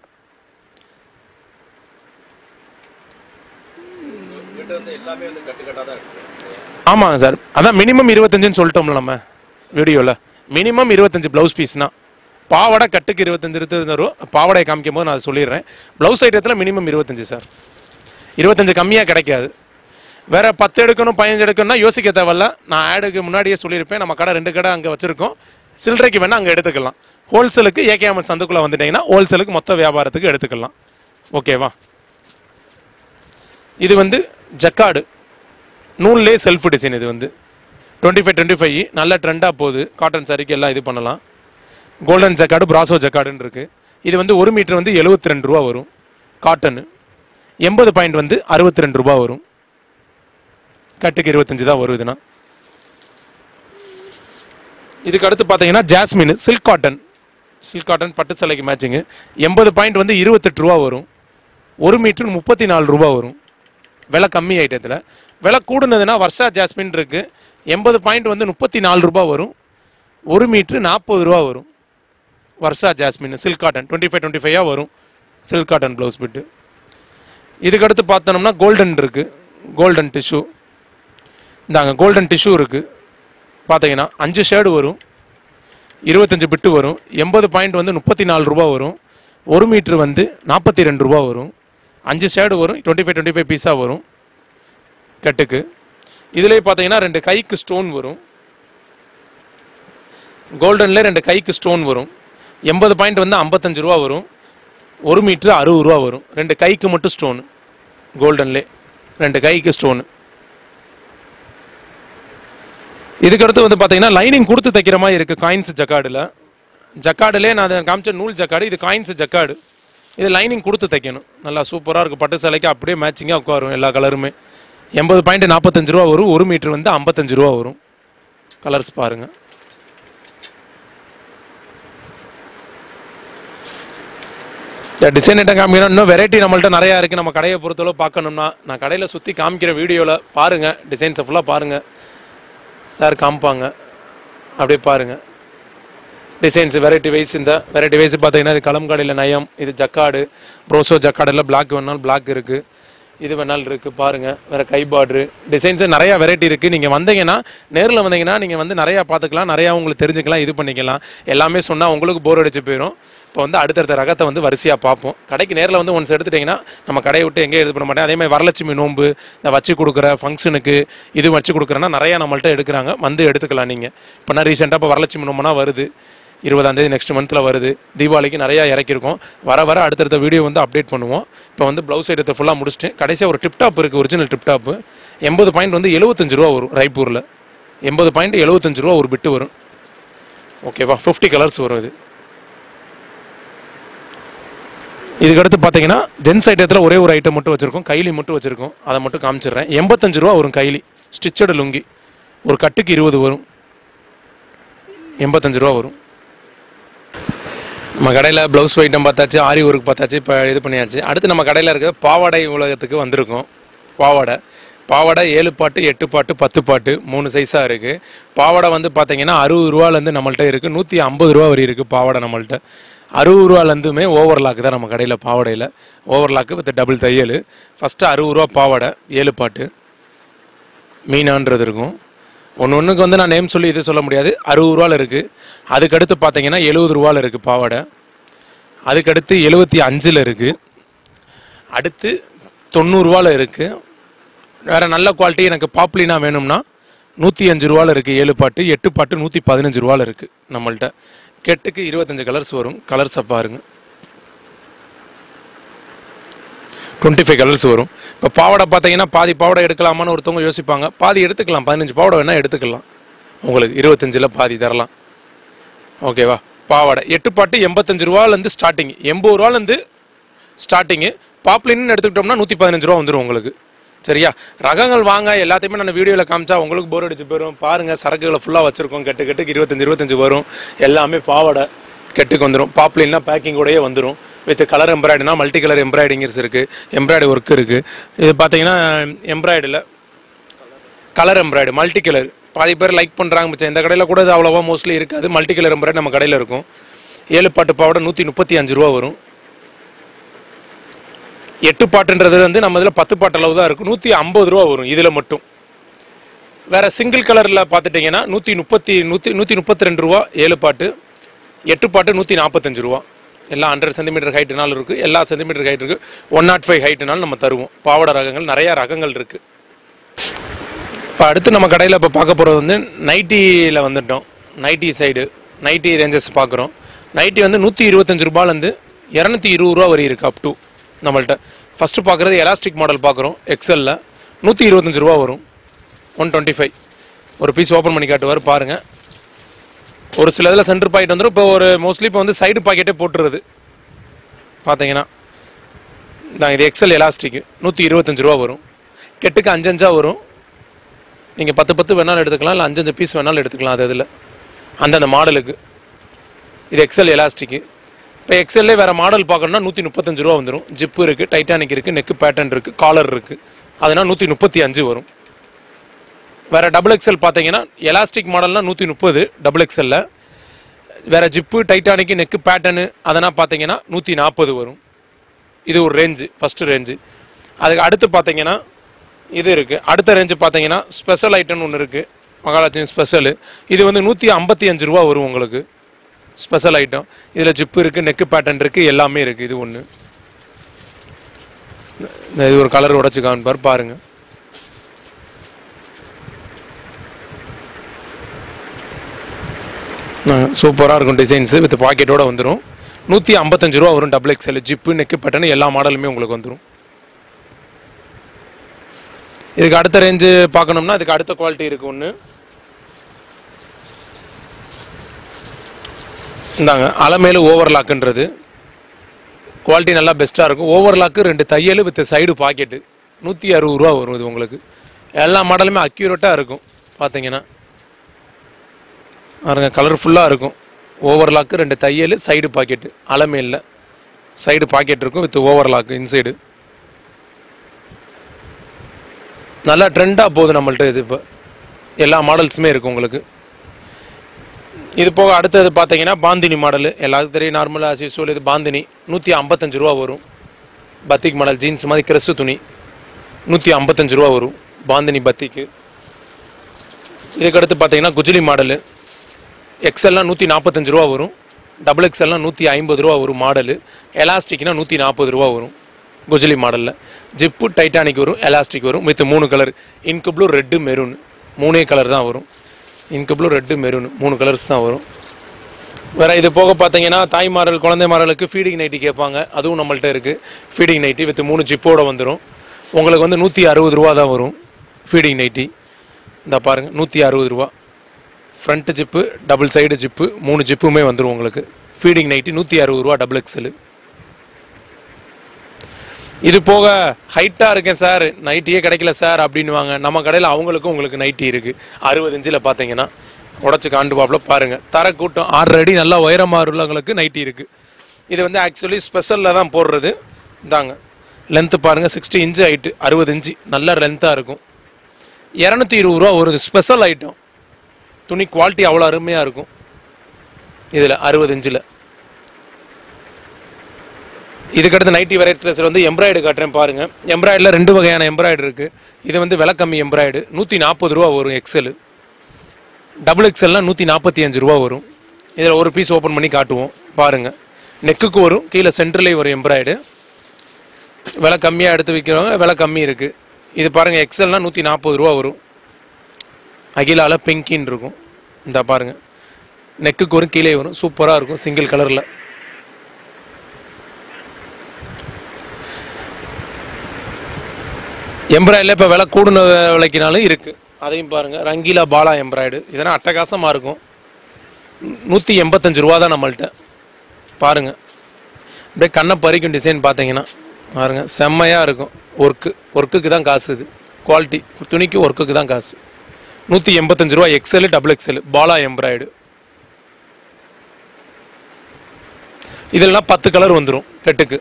உங்ககிட்ட வந்து எல்லாமே வந்து கட்டுக்கட்டாக தான் இருக்கு ஆமாங்க சார் அதான் மினிமம் இருபத்தஞ்சுன்னு சொல்லிட்டோம்ல நம்ம வீடியோவில் மினிமம் இருபத்தஞ்சு ப்ளவுஸ் பீஸ்னா பாவாடை கட்டுக்கு இருபத்தஞ்சு இருபத்தஞ்சு வரும் பாவாடை காமிக்கும் போது நான் அதை சொல்லிடுறேன் ப்ளவுஸ் ஐட்டத்தில் மினிமம் இருபத்தஞ்சு சார் இருபத்தஞ்சு கம்மியாக கிடைக்காது வேற பத்து எடுக்கணும் பதினஞ்சு எடுக்கணும்னா யோசிக்க தேவையில்ல நான் ஆடுக்கு முன்னாடியே சொல்லியிருப்பேன் நம்ம கடை ரெண்டு கடை அங்கே வச்சுருக்கோம் சில்லறைக்கு வேணால் அங்கே எடுத்துக்கலாம் ஹோல்சேலுக்கு ஏகேஎம்எல் சந்துக்குள்ளே வந்துட்டீங்கன்னா ஹோல்சேலுக்கு மொத்த வியாபாரத்துக்கு எடுத்துக்கலாம் ஓகேவா இது வந்து ஜக்காடு நூல்லே செல்ஃப் டிசைன் இது வந்து டுவெண்ட்டி ஃபைவ் டுவெண்ட்டி ஃபைவ் நல்ல ட்ரெண்டாக போகுது காட்டன் சாரிக்கு எல்லாம் இது பண்ணலாம் கோல்டன் ஜக்காடு பிராசோ ஜக்காடுன்னு இருக்குது இது வந்து ஒரு மீட்டர் வந்து எழுபத்தி ரெண்டு ரூபா வரும் காட்டனு எண்பது பாயிண்ட் வந்து அறுபத்தி ரெண்டு ரூபா வரும் கட்டுக்கு இருபத்தஞ்சு தான் வரும் இதுனா இதுக்கு அடுத்து பார்த்தீங்கன்னா jasmine silk cotton silk cotton பட்டு சேலைக்கு மேட்சிங்கு எண்பது பாயிண்ட் வந்து இருபத்தெட்டு ரூபா வரும் ஒரு மீட்டர் முப்பத்தி நாலு ரூபா வரும் விலை கம்மி ஐட்டத்தில் விலை கூடுனதுன்னா வர்ஷா ஜாஸ்மின் இருக்கு எண்பது பாயிண்ட் வந்து முப்பத்தி நாலு ரூபா வரும் ஒரு மீட்ரு நாற்பது ரூபா வரும் Varsha jasmine silk cotton twenty five twenty ஃபைவாக வரும் சில்க் காட்டன் ப்ளவுஸ் பிட்டு இதுக்கடுத்து பார்த்தோம்னா கோல்டன் இருக்குது கோல்டன் டிஷ்யூ இந்தாங்க கோல்டன் டிஷ்யூ இருக்குது பார்த்தீங்கன்னா அஞ்சு ஷேடு வரும் இருபத்தஞ்சு பிட்டு வரும் எண்பது பாயிண்ட் வந்து முப்பத்தி நாலு ரூபா வரும் ஒரு மீட்ரு வந்து நாற்பத்தி ரெண்டு ரூபா வரும் அஞ்சு ஷேடு வரும் டுவெண்ட்டி ஃபைவ் டுவெண்ட்டி ஃபைவ் பீஸாக வரும் கட்டுக்கு இதுலேயே பார்த்தீங்கன்னா ரெண்டு கைக்கு ஸ்டோன் வரும் கோல்டன்ல ரெண்டு கைக்கு ஸ்டோன் வரும் எண்பது பாயிண்ட் வந்து ஐம்பத்தஞ்சு ரூபா வரும் ஒரு மீட்ரு அறுபது ரூபா வரும் ரெண்டு கைக்கு மட்டும் ஸ்டோனு கோல்டன்லே ரெண்டு கைக்கு ஸ்டோனு இதுக்கடுத்து வந்து பார்த்தீங்கன்னா லைனிங் கொடுத்து தைக்கிற மாதிரி இருக்குது காயின்ஸ் ஜக்காடில் ஜக்காடுலே நான் அதை காமிச்ச நூல் ஜக்காடு இது காயின்ஸ் ஜக்காடு இது லைனிங் கொடுத்து தைக்கணும் நல்லா சூப்பராக இருக்கும் பட்டு சேலைக்கு அப்படியே மேட்சிங்காக உட்காரும் எல்லா கலருமே எண்பது பாயிண்ட் நாற்பத்தஞ்சு ரூபா வரும் ஒரு மீட்ரு வந்து ஐம்பத்தஞ்சு ரூபா வரும் கலர்ஸ் பாருங்கள் இந்த டிசைன் ஐட்டம் காமிக்கணும் இன்னும் வெரைட்டி நம்மள்ட்ட நிறையா இருக்குது நம்ம கடையை பொறுத்தளவு பார்க்கணும்னா நான் கடையில் சுற்றி காமிக்கிற வீடியோவில் பாருங்கள் டிசைன்ஸை ஃபுல்லாக பாருங்கள் சார் காமிப்பாங்க அப்படியே பாருங்கள் டிசைன்ஸ் வெரைட்டி வைஸ் இந்த வெரைட்டி வைஸ் பார்த்தீங்கன்னா இது கலம்காடியில் நயம் இது ஜக்காடு ப்ரோசோ ஜக்காடில் பிளாக் வேணாலும் பிளாக் இருக்குது இது வேணாலும் இருக்குது பாருங்கள் வேறு கை பார்ட்ரு டிசைன்ஸு நிறையா வெரைட்டி இருக்குது நீங்கள் வந்தீங்கன்னா நேரில் வந்தீங்கன்னா நீங்கள் வந்து நிறையா பார்த்துக்கலாம் நிறையா உங்களுக்கு தெரிஞ்சுக்கலாம் இது பண்ணிக்கலாம் எல்லாமே சொன்னால் உங்களுக்கு போர் அடிச்சு போயிடும் இப்போ வந்து அடுத்தடுத்த ரகத்தை வந்து வரிசையாக பார்ப்போம் கடைக்கு நேரில் வந்து ஒன்ஸ் எடுத்துட்டிங்கன்னா நம்ம கடையை விட்டு எங்கேயும் இது பண்ண மாட்டேன் அதே மாதிரி வரலட்சுமி நோன்பு இந்த வச்சு கொடுக்குற ஃபங்க்ஷனுக்கு இது வச்சு கொடுக்குறேன்னா நிறையா நம்மள்ட்ட எடுக்கிறாங்க வந்து எடுத்துக்கலாம் நீங்கள் இப்போ நான் ரீசெண்டாக இப்போ வரலட்சுமி நோம்புனா வருது இருபதாம் தேதி நெக்ஸ்ட் மந்த்தில் வருது தீபாவளிக்கு நிறையா இறக்கியிருக்கோம் வர வர அடுத்தடுத்த வீடியோ வந்து அப்டேட் பண்ணுவோம் இப்போ வந்து ப்ளவுஸ் ஐட்டத்தை ஃபுல்லாக முடிச்சுட்டு கடைசியாக ஒரு டிப்டாப் இருக்குது ஒரிஜினல் டிப்டாப்பு எண்பது பாயிண்ட் வந்து எழுபத்தஞ்சு ரூபா வரும் ரைப்பூரில் எண்பது பாயிண்ட் எழுபத்தஞ்சு ரூபா ஒரு பிட்டு வரும் ஓகேவா ஃபிஃப்டி கலர்ஸ் வரும் இது இதுக்கடுத்து பார்த்தீங்கன்னா ஜென்ஸ் ஐட்டத்தில் ஒரே ஒரு ஐட்டம் மட்டும் வச்சுருக்கோம் கைலி மட்டும் வச்சுருக்கோம் அதை மட்டும் காமிச்சிடுறேன் எண்பத்தஞ்சு ரூபா வரும் கைலி ஸ்டிச்சடு லுங்கி ஒரு கட்டுக்கு இருபது வரும் எண்பத்தஞ்சு ரூபா வரும் நம்ம கடையில் ப்ளவுஸ் ஐட்டம் பார்த்தாச்சு ஆரி ஒர்க் பார்த்தாச்சு இப்போ இது பண்ணியாச்சு அடுத்து நம்ம கடையில் இருக்க பாவாடை உலகத்துக்கு வந்திருக்கோம் பாவாடை பாவாடை ஏழு பாட்டு எட்டு பாட்டு பத்து பாட்டு மூணு சைஸாக இருக்குது பாவாடை வந்து பார்த்தீங்கன்னா அறுபது ரூபாலேருந்து நம்மள்ட்ட இருக்குது நூற்றி ஐம்பது ரூபா வரை இருக்குது பாவாடை நம்மள்ட்ட அறுபது ரூபாலேருந்துமே ஓவர்லாக் தான் நம்ம கடையில் பாவாடையில் ஓவர்லாக்கு வித் டபுள் தையல் ஃபஸ்ட்டு அறுபது ரூபா பாவாடை ஏழு பாட்டு மீனான்றது இருக்கும் ஒன்று ஒன்றுக்கு வந்து நான் நேம் சொல்லி இது சொல்ல முடியாது அறுபது ரூபாவில் இருக்குது அதுக்கடுத்து பார்த்தீங்கன்னா எழுபது ரூபாவில் இருக்குது பாவாடை அதுக்கடுத்து எழுபத்தி அஞ்சில் இருக்குது அடுத்து தொண்ணூறுரூவாவில் இருக்குது வேறு நல்ல குவாலிட்டி எனக்கு பாப்புலினா வேணும்னா நூற்றி அஞ்சு ரூபாவில் இருக்குது ஏழு பாட்டு எட்டு பாட்டு நூற்றி பதினஞ்சு ரூபாவில் இருக்குது நம்மள்ட்ட கெட்டுக்கு இருபத்தஞ்சு கலர்ஸ் வரும் கலர்ஸை பாருங்கள் டுவெண்ட்டி ஃபைவ் கலர்ஸ் வரும் இப்போ பாவாடை பார்த்தீங்கன்னா பாதி பாவாடை எடுக்கலாமான்னு ஒருத்தவங்க யோசிப்பாங்க பாதி எடுத்துக்கலாம் பதினஞ்சு பாவாடை வேணால் எடுத்துக்கலாம் உங்களுக்கு இருபத்தஞ்சில் பாதி தரலாம் ஓகேவா பாவாடை எட்டு பாட்டு எண்பத்தஞ்சு ரூபாலேருந்து ஸ்டார்டிங் எண்பது ரூபாலேருந்து ஸ்டார்டிங்கு பாப்லின்னு எடுத்துக்கிட்டோம்னா நூற்றி பதினஞ்சு ரூபா வந்துடும் உங்களுக்கு சரியா ரகங்கள் வாங்க எல்லாத்தையுமே நான் வீடியோவில் காமிச்சா உங்களுக்கு போர் அடிச்சு போயிடும் பாருங்கள் சரக்குகளை ஃபுல்லாக வச்சுருக்கோம் கெட்டு கெட்டுக்கு இருபத்தஞ்சு இருபத்தஞ்சு வரும் எல்லாமே பாவாடை கெட்டுக்கு வந்துடும் பாப்லின்னா பேக்கிங்கோடயே வந்துடும் வித் கலர் எம்ப்ராய்டுனா மல்டி கலர் எம்ப்ராய்டிங்கர்ஸ் இருக்குது எம்ப்ராய்டு ஒர்க் இருக்குது இது பார்த்தீங்கன்னா எம்ப்ராய்டில் கலர் எம்ப்ராய்டு மல்டி கலர் பாதி பேர் லைக் பண்ணுறாங்க மிச்சம் இந்த கடையில் கூட இது அவ்வளோவா மோஸ்ட்லி இருக்காது மல்டி கலர் எம்ப்ராய்டு நம்ம கடையில் இருக்கும் ஏழு பாட்டு பாவாடை நூற்றி முப்பத்தி அஞ்சு ரூபா வரும் எட்டு பாட்டுன்றது வந்து நம்ம இதில் பத்து பாட்டு அளவு தான் இருக்கும் நூற்றி ஐம்பது ரூபா வரும் இதில் மட்டும் வேற சிங்கிள் கலரில் பார்த்துட்டிங்கன்னா நூற்றி முப்பத்தி நூற்றி நூற்றி முப்பத்தி ரெண்டு ரூபா ஏழு பாட்டு எட்டு பாட்டு நூற்றி நாற்பத்தஞ்சு ரூபா எல்லாம் ஹண்ட்ரட் சென்டிமீட்டர் ஹைட்டுனாலும் இருக்குது எல்லா சென்டிமீட்டர் ஹைட் இருக்குது ஒன் நாட் ஃபைவ் ஹைட்டுனாலும் நம்ம தருவோம் பாவாடை ரகங்கள் நிறையா ரகங்கள் இருக்குது இப்போ அடுத்து நம்ம கடையில் இப்போ பார்க்க போகிறது வந்து நைட்டியில் வந்துட்டோம் நைட்டி சைடு நைட்டி ரேஞ்சஸ் பார்க்குறோம் நைட்டி வந்து நூற்றி இருபத்தஞ்சு ரூபாலேருந்து இரநூத்தி இருபது ரூபா வரை இருக்குது அப் டு நம்மள்ட்ட ஃபஸ்ட்டு பார்க்குறது எலாஸ்டிக் மாடல் பார்க்குறோம் எக்ஸலில் நூற்றி இருபத்தஞ்சு ரூபா வரும் ஒன் டுவெண்ட்டி ஃபைவ் ஒரு பீஸ் ஓப்பன் பண்ணி காட்டுவார் பாருங்கள் ஒரு சில இதில் சென்டர் பாக்கெட் வந்துடும் இப்போ ஒரு மோஸ்ட்லி இப்போ வந்து சைடு பாக்கெட்டே போட்டுருது பார்த்தீங்கன்னா நான் இது எக்ஸல் எலாஸ்டிக் நூற்றி இருபத்தஞ்சு ரூபா வரும் கெட்டுக்கு அஞ்சு அஞ்சா வரும் நீங்கள் பத்து பத்து வேணாலும் எடுத்துக்கலாம் இல்லை அஞ்சஞ்சு பீஸ் வேணாலும் எடுத்துக்கலாம் அது இதில் அந்தந்த மாடலுக்கு இது எக்ஸல் எலாஸ்டிக்கு இப்போ எக்ஸல்லே வேறு மாடல் பார்க்கணும்னா நூற்றி முப்பத்தஞ்சு ரூபா வந்துடும் ஜிப்பு இருக்குது டைட்டானிக் இருக்குது நெக்கு பேட்டர்ன் இருக்குது காலர் இருக்குது அதனால் நூற்றி முப்பத்தி அஞ்சு வரும் வேறு டபுள் எக்ஸல் பார்த்தீங்கன்னா எலாஸ்டிக் மாடல்னா நூற்றி முப்பது டபுள் எக்ஸலில் வேறு ஜிப்பு டைட்டானிக்கு நெக்கு பேட்டர்னு அதெல்லாம் பார்த்தீங்கன்னா நூற்றி நாற்பது வரும் இது ஒரு ரேஞ்சு ஃபஸ்ட்டு ரேஞ்சு அதுக்கு அடுத்து பார்த்தீங்கன்னா இது இருக்குது அடுத்த ரேஞ்சு பார்த்தீங்கன்னா ஸ்பெஷல் ஐட்டம்னு ஒன்று இருக்குது மகாலட்சுமி ஸ்பெஷலு இது வந்து நூற்றி ஐம்பத்தி அஞ்சு ரூபா வரும் உங்களுக்கு ஸ்பெஷல் ஐட்டம் இதில் ஜிப்பு இருக்குது நெக்கு பேட்டர்ன் இருக்குது எல்லாமே இருக்குது இது ஒன்று இது ஒரு கலர் உடச்சி காமிப்பார் பாருங்கள் சூப்பராக இருக்கும் டிசைன்ஸு வித் பாக்கெட்டோட வந்துடும் நூற்றி ஐம்பத்தஞ்சு ரூபா வரும் double XL zip neck button எல்லா மாடலுமே உங்களுக்கு வந்துடும் இதுக்கு அடுத்த ரேஞ்சு பார்க்கணும்னா இதுக்கு அடுத்த குவாலிட்டி இருக்கு ஒன்று இந்தாங்க அலமேலு ஓவர்லாக்குன்றது குவாலிட்டி நல்லா பெஸ்ட்டாக இருக்கும் ஓவர்லாக்கு ரெண்டு தையல் வித் சைடு பாக்கெட்டு நூற்றி அறுபது ரூபா வரும் இது உங்களுக்கு எல்லா மாடலுமே அக்யூரேட்டாக இருக்கும் பார்த்தீங்கன்னா பாருங்க கலர்ஃபுல்லாக இருக்கும் ஓவர்லாக்கு ரெண்டு தையல் சைடு பாக்கெட்டு அலமேலில் சைடு பாக்கெட் இருக்கும் வித் ஓவர்லாக் இன்சைடு நல்லா ட்ரெண்டாக போகுது நம்மள்ட்ட இது இப்போ எல்லா மாடல்ஸுமே இருக்குது உங்களுக்கு இது போக அடுத்தது பார்த்தீங்கன்னா பாந்தினி மாடல் எல்லாருக்கும் தெரியும் நார்மலாக as usual இது பாந்தினி நூற்றி ஐம்பத்தஞ்சு ரூபா வரும் பத்திக் மாடல் ஜீன்ஸ் மாதிரி கிரெஸ்ஸு துணி நூற்றி ஐம்பத்தஞ்சு ரூபா வரும் பாந்தினி பத்திக்கு இதுக்கடுத்து பார்த்தீங்கன்னா குஜிலி மாடலு எக்ஸ்எல்லாம் நூற்றி நாற்பத்தஞ்சு ரூபா வரும் டபுள் எக்ஸ்எல்லாம் நூற்றி ஐம்பது ரூபா வரும் மாடலு எலாஸ்டிக்னா நூற்றி நாற்பது ரூபா வரும் குஜிலி மாடலில் ஜிப்பு டைட்டானிக் வரும் எலாஸ்டிக் வரும் வித் மூணு colour ink blue red maroon மூணே கலர் தான் வரும் இன்கு ப்ளூ ரெட்டு மெரூன் மூணு கலர்ஸ் தான் வரும் வேற இது போக பார்த்தீங்கன்னா தாய் மாடல் குழந்தை மாடலுக்கு ஃபீடிங் நைட்டி கேட்பாங்க அதுவும் நம்மள்ட்ட இருக்குது ஃபீடிங் நைட்டி வித் மூணு ஜிப்போட வந்துடும் உங்களுக்கு வந்து நூற்றி அறுபது ரூபா தான் வரும் ஃபீடிங் நைட்டி இந்த பாருங்கள் நூற்றி அறுபது ரூபா front zip double side zip மூணு ஜிப்புமே வந்துடும் உங்களுக்கு ஃபீடிங் நைட்டி நூற்றி அறுபது ரூபா டபுள் எக்ஸல் இது போக ஹைட்டாக இருக்கேன் சார் நைட்டியே கிடைக்கல சார் அப்படின்னுவாங்க நம்ம கடையில் அவங்களுக்கும் உங்களுக்கு நைட்டி இருக்குது அறுபது இன்ச்சில் பார்த்தீங்கன்னா உடச்சி காண்டு பாப்பில் பாருங்கள் தர கூட்டம் ஆறு அடி நல்லா உயரமாக உள்ளவங்களுக்கு நைட்டி இருக்குது இது வந்து ஆக்சுவலி ஸ்பெஷலில் தான் போடுறது இதாங்க லென்த்து பாருங்கள் சிக்ஸ்டி இன்ச்சு ஹைட்டு அறுபது இன்ச்சு நல்ல லென்த்தாக இருக்கும் இரநூத்தி இருபது ரூபா ஒரு ஸ்பெஷல் ஐட்டம் துணி குவாலிட்டி அவ்வளோ அருமையாக இருக்கும் இதில் அறுபது இன்ச்சில் இதுக்கடுத்து நைட்டி வெரைட்டிஸில் வந்து எம்ப்ராய்டு காட்டுறேன் பாருங்க எம்ப்ராய்டில் ரெண்டு வகையான எம்ப்ராய்டு இருக்குது இது வந்து விலை கம்மி எம்ப்ராய்டு நூற்றி நாற்பது ரூபா வரும் எக்ஸல் டபுள் எக்ஸல்னால் நூற்றி நாற்பத்தி அஞ்சு ரூபா வரும் இதில் ஒரு பீஸ் ஓப்பன் பண்ணி காட்டுவோம் பாருங்கள் நெக்குக்கு வரும் கீழே சென்டர்லேயும் வரும் எம்ப்ராய்டு விலை கம்மியாக எடுத்து விற்கிறவங்க விலை கம்மி இருக்குது இது பாருங்கள் எக்ஸல்னால் நூற்றி நாற்பது ரூபா வரும் அகிலால பிங்கின்னு இருக்கும் இந்த பாருங்கள் நெக்குக்கு வரும் கீழே வரும் சூப்பராக இருக்கும் சிங்கிள் கலரில் எம்ப்ராய்டில் இப்போ விலை கூடுன விலைக்கினாலும் இருக்குது அதையும் பாருங்கள் ரங்கீலா பாலா எம்ப்ராய்டு இதெல்லாம் அட்டகாசமாக இருக்கும் நூற்றி எண்பத்தஞ்சு ரூபா தான் நம்மள்ட்ட பாருங்கள் அப்படியே கண்ணை பறிக்கும் டிசைன் பார்த்தீங்கன்னா பாருங்க செம்மையாக இருக்கும் ஒர்க்கு ஒர்க்குக்கு தான் காசு இது குவாலிட்டி துணிக்கு ஒர்க்குக்கு தான் காசு நூற்றி எண்பத்தஞ்சு ரூபா எக்ஸல் டபுள் எக்ஸல் பாலா எம்ப்ராய்டு இதெல்லாம் பத்து கலர் வந்துடும் கெட்டுக்கு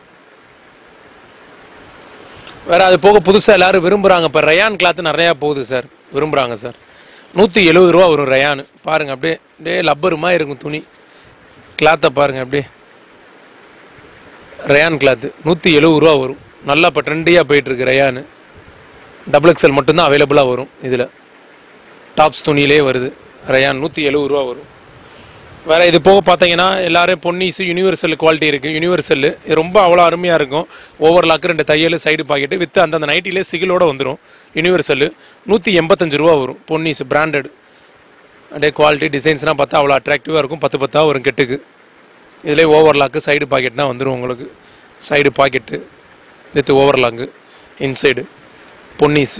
வேற அது போக புதுசாக எல்லாரும் விரும்புகிறாங்க இப்போ ரயான் கிளாத் நிறையா போகுது சார் விரும்புகிறாங்க சார் நூற்றி எழுபது ரூபா வரும் ரயானு பாருங்க அப்படியே அப்படியே லப்பருமா இருக்கும் துணி கிளாத்தை பாருங்க அப்படியே ரயான் கிளாத்து நூற்றி எழுபது ரூபா வரும் நல்லா இப்போ ட்ரெண்டியாக போயிட்டுருக்கு ரயானு டபுள் எக்ஸ்எல் மட்டும்தான் அவைலபிளாக வரும் இதில் டாப்ஸ் துணியிலே வருது ரயான் நூற்றி எழுபது ரூபா வரும் வேற இது போக பார்த்தீங்கன்னா எல்லாரும் பொன்னிஸு யூனிவர்சல் குவாலிட்டி இருக்குது யூனிவர்சல் இது ரொம்ப அவ்வளோ அருமையாக இருக்கும் ஓவர்லாக்கு ரெண்டு தையல் சைடு பாக்கெட்டு வித் அந்தந்த நைட்டிலே சிகிலோட வந்துடும் யூனிவர்சல் நூற்றி எண்பத்தஞ்சு ரூபா வரும் பொன்னிஸ் பிராண்டட் அப்படியே குவாலிட்டி டிசைன்ஸ்லாம் பார்த்தா அவ்வளோ அட்ராக்டிவாக இருக்கும் பத்து பத்தா வரும் கெட்டுக்கு இதிலே ஓவர்லாக்கு சைடு பாக்கெட்னா வந்துடும் உங்களுக்கு side pocket with overlock inside பொன்னிஸு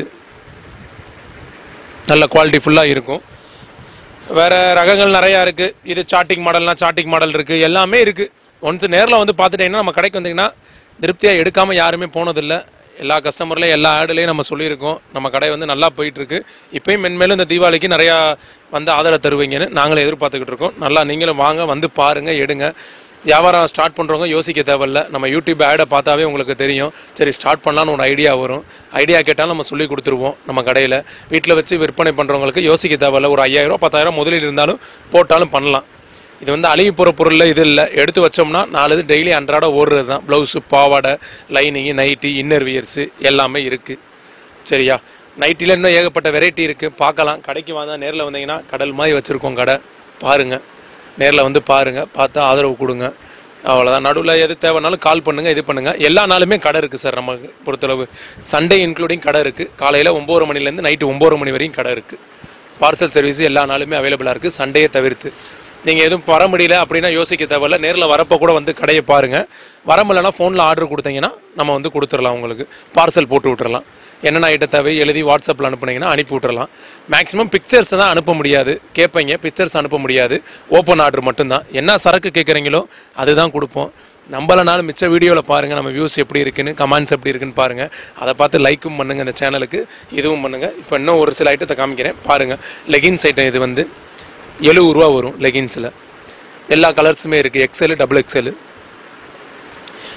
நல்ல குவாலிட்டி ஃபுல்லாக இருக்கும் வேற ரகங்கள் நிறையா இருக்குது இது சாட்டிங் மாடல்னா சாட்டிங் மாடல் இருக்குது எல்லாமே இருக்குது ஒன்ஸ் நேரில் வந்து பார்த்துட்டீங்கன்னா நம்ம கடைக்கு வந்தீங்கன்னா திருப்தியாக எடுக்காமல் யாருமே போனதில்லை எல்லா கஸ்டமர்லையும் எல்லா ஆடுலையும் நம்ம சொல்லியிருக்கோம் நம்ம கடை வந்து நல்லா போயிட்டுருக்கு இப்போயும் மென்மேலும் இந்த தீபாவளிக்கு நிறையா வந்து ஆதரவு தருவீங்கன்னு நாங்களும் எதிர்பார்த்துக்கிட்டு இருக்கோம் நல்லா நீங்களும் வாங்க வந்து பாருங்கள் எடுங்க வியாபாரம் ஸ்டார்ட் பண்ணுறவங்க யோசிக்க தேவையில்ல நம்ம யூடியூப் ஆடை பார்த்தாவே உங்களுக்கு தெரியும் சரி ஸ்டார்ட் பண்ணலான்னு ஒரு ஐடியா வரும் ஐடியா கேட்டாலும் நம்ம சொல்லி கொடுத்துருவோம் நம்ம கடையில் வீட்டில் வச்சு விற்பனை பண்ணுறவங்களுக்கு யோசிக்க தேவையில்ல ஒரு ஐயாயிரம் பத்தாயிரம் முதலீடு இருந்தாலும் போட்டாலும் பண்ணலாம் இது வந்து அழுகி போகிற பொருளில் இது இல்லை எடுத்து வச்சோம்னா நாலு இது டெய்லி அன்றாட ஓடுறது தான் ப்ளவுஸு பாவாடை லைனிங்கு நைட்டி இன்னர் வியர்ஸு எல்லாமே இருக்குது சரியா நைட்டியில் இன்னும் ஏகப்பட்ட வெரைட்டி இருக்குது பார்க்கலாம் கடைக்கு வாங்க நேரில் வந்தீங்கன்னா கடல் மாதிரி வச்சுருக்கோம் கடை பாருங்கள் நேரில் வந்து பாருங்கள் பார்த்து ஆதரவு கொடுங்க அவ்வளோதான் நடுவில் எது தேவைனாலும் கால் பண்ணுங்கள் இது பண்ணுங்கள் எல்லா நாளுமே கடை இருக்குது சார் நமக்கு பொறுத்தளவு சண்டே இன்க்ளூடிங் கடை இருக்குது காலையில் ஒம்பது மணிலேருந்து நைட்டு ஒம்பது மணி வரையும் கடை இருக்குது பார்சல் சர்வீஸ் எல்லா நாளுமே அவைலபிளாக இருக்குது சண்டேயை தவிர்த்து நீங்கள் எதுவும் வர முடியல அப்படின்னா யோசிக்க தேவையில்ல நேரில் வரப்போ கூட வந்து கடையை பாருங்கள் வர முடியலன்னா ஃபோனில் ஆர்டர் கொடுத்தீங்கன்னா நம்ம வந்து கொடுத்துடலாம் உங்களுக்கு பார்சல் போட்டு விட்டுறலாம் என்னென்ன ஐட்டம் தேவை எழுதி வாட்ஸ்அப்பில் அனுப்புனீங்கன்னா அனுப்பி விட்டுறலாம் மேக்ஸிமம் பிக்சர்ஸ் தான் அனுப்ப முடியாது கேட்பீங்க பிக்சர்ஸ் அனுப்ப முடியாது ஓப்பன் ஆர்டர் மட்டும்தான் என்ன சரக்கு கேட்குறீங்களோ அதுதான் கொடுப்போம் நம்மளனாலும் மிச்ச வீடியோவில் பாருங்கள் நம்ம வியூஸ் எப்படி இருக்குன்னு கமெண்ட்ஸ் எப்படி இருக்குன்னு பாருங்கள் அதை பார்த்து லைக்கும் பண்ணுங்கள் இந்த சேனலுக்கு இதுவும் பண்ணுங்கள் இப்போ இன்னும் ஒரு சில ஐட்டத்தை காமிக்கிறேன் பாருங்கள் லெகின்ஸ் ஐட்டம் இது வந்து எழுபது ரூபா வரும் லெகின்ஸில் எல்லா கலர்ஸுமே இருக்குது எக்ஸல் டபுள் எக்ஸல்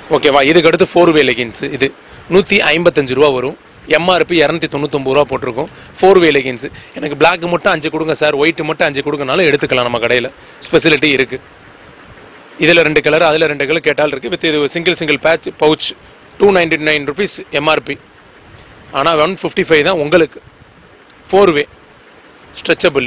ஓகேவா இதுக்கு அடுத்து ஃபோர் வே லெகின்ஸ் இது நூற்றி ஐம்பத்தஞ்சு ரூபா வரும் எம்ஆர்பி இரநூத்தி தொண்ணூத்தொம்பது ரூபா போட்டிருக்கோம் ஃபோர் வே லெகின்ஸ் எனக்கு Black மட்டும் அஞ்சு கொடுங்க சார் ஒயிட் மட்டும் அஞ்சு கொடுங்கனாலும் எடுத்துக்கலாம் நம்ம கடையில் ஸ்பெசிலிட்டி இருக்குது இதில் ரெண்டு கலர் அதில் ரெண்டு கலர் கேட்டால் இருக்குது வித் இது single single patch pouch two ninety nine rupees MRP ஆனால் ஒன் ஃபிஃப்டி ஃபைவ் தான் உங்களுக்கு ஃபோர் வே ஸ்ட்ரெச்சபிள்